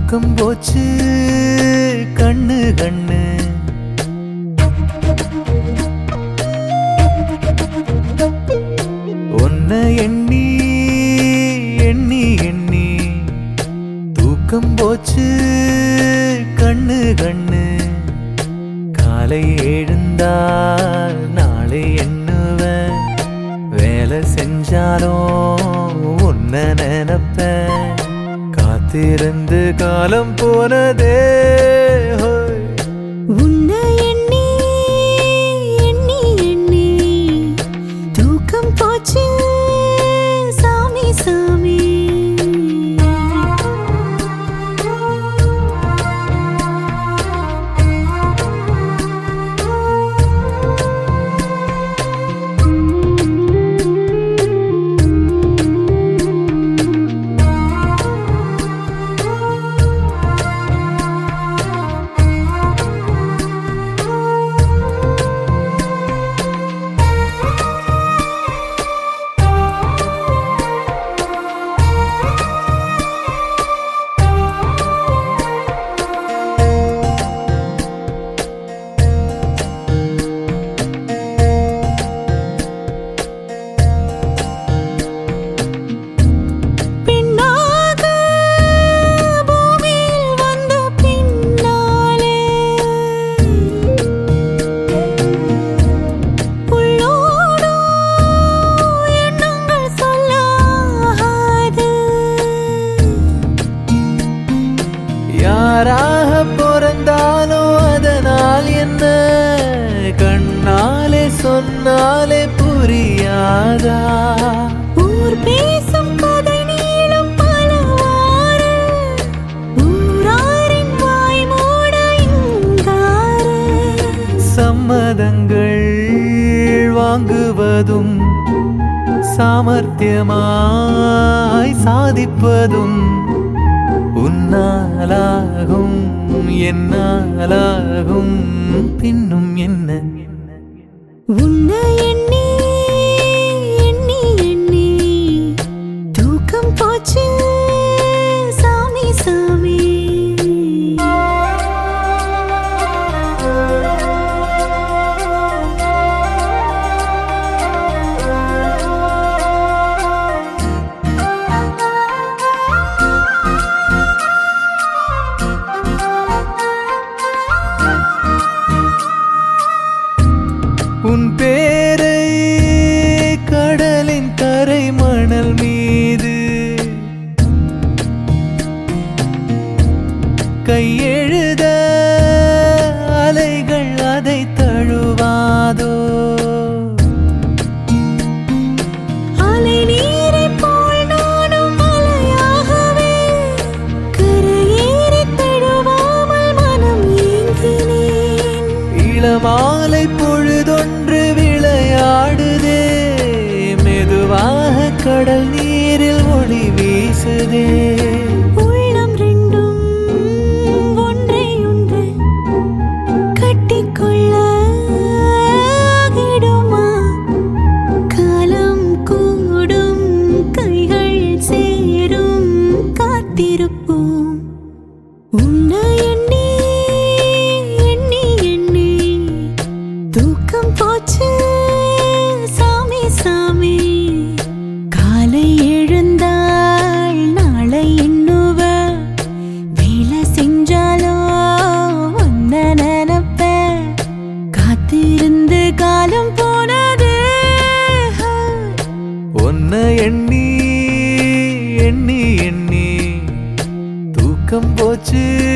தூக்கம் போச்சு கண்ணு கண்ணு ஒன்ன எண்ணி எண்ணி எண்ணி தூக்கம் போச்சு கண்ணு கண்ணு காலை எழுந்தால் நாளை எண்ணுவேன் வேலை செஞ்சாலும் உன்ன நினைப்பேன் காத்திருந்து காலம் போனதே ஹோய். உன்னை எண்ணி எண்ணி எண்ணி தூக்கம் போச்சு சாமி சாமி பெண்ணாக பூமியில் வந்த பின்னாலே உள்ளோடும் எண்ணங்கள் சொல்லாது யாராக பிறந்தாலும் அதனால் என்ன கண்ணாலே சொன்னாலே புரியாதா ஊர் பேசும் கதை நீளும் பலவாறு ஊராரின் வாய் மூட இங்காறு சம்மதங்கள் வாங்குவதும் சாமர்த்தியமாய் சாதிப்பதும் உன்னாலாகும் என்னாலாகும் பின்னும் என்ன உன்னை எண்ணி எண்ணி எண்ணி தூக்கம் போச்சு சாமி சாமி உன் பேரை கடலின் கரை மணல் மீது கையெழுத அலைகள் அதை தழுவாதோ அலை நீரைப் போல் நானும் மலையாகவே கரையேறித் தழுவாமல் மனம் ஏங்கினேன் இளமாலை பொழுதொன்று விளையாடுதே மெதுவாக கடல் நீரில் ஒளி வீசுதே உள்ளம் ரெண்டும் ஒன்றை ஒன்று கட்டிக்கொள்ள ஆகிடுமா காலம் கூடும் கைகள் சேரும் காத்திருப்போம் உன்னை எண்ணி எண்ணி எண்ணி தூக்கம் போச்சு சாமி சாமி காலை எழுந்தாள் நாளை எண்ணுவ வேலை செஞ்சாலோ உன்ன நினப்ப காத்திருந்து காலம் போனது ஒன்ன எண்ணி எண்ணி எண்ணி தூக்கம் போச்சு